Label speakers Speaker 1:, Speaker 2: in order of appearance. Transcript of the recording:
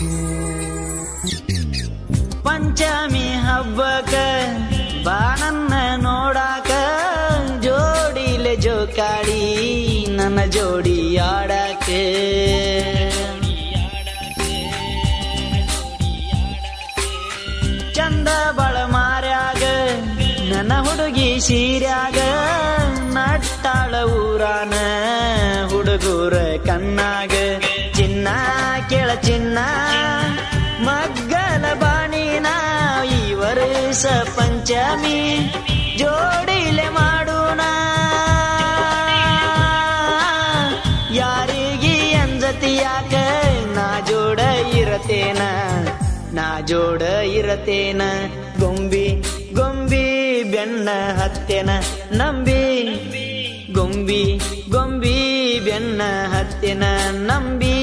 Speaker 1: ಪಂಚಮಿ ಹಬ್ಬಕ ಬಾಣನ್ನ ನೋಡಾಕ ಜೋಡಿಲೆ ಜೋಕಾಡಿ ನನ್ನ ಜೋಡಿ ಆಡಾಕ ಚಂದ ಬಳ ಮಾರ್ಯಾಗ ನನ್ನ ಹುಡುಗಿ ಸೀರ್ಯಾಗ ನಟ್ಟಾಳ ಊರಾನ ಹುಡುಗೂರ ಕಣ್ಣಾಗ ಚಿನ್ನ ಕೆಳ ಚಿನ್ನ ಮಗ್ಗಲ ಬಾಣಿನ ಈ ವರ್ಷ ಪಂಚಮಿ ಜೋಡಿಲೆ ಮಾಡೋಣ ಯಾರಿಗಿ ಅಂಜತಿಯಾಕ ನಾ ಜೋಡ ಇರತೇನ ನಾ ಜೋಡ ಇರತೇನ ಗೊಂಬಿ ಗೊಂಬಿ ಬೆನ್ನ ಹತ್ತೆನ ನಂಬಿ ಗೊಂಬಿ ಗೊಂಬಿ ಬೆನ್ನ ಹತ್ತೆನ ನಂಬಿ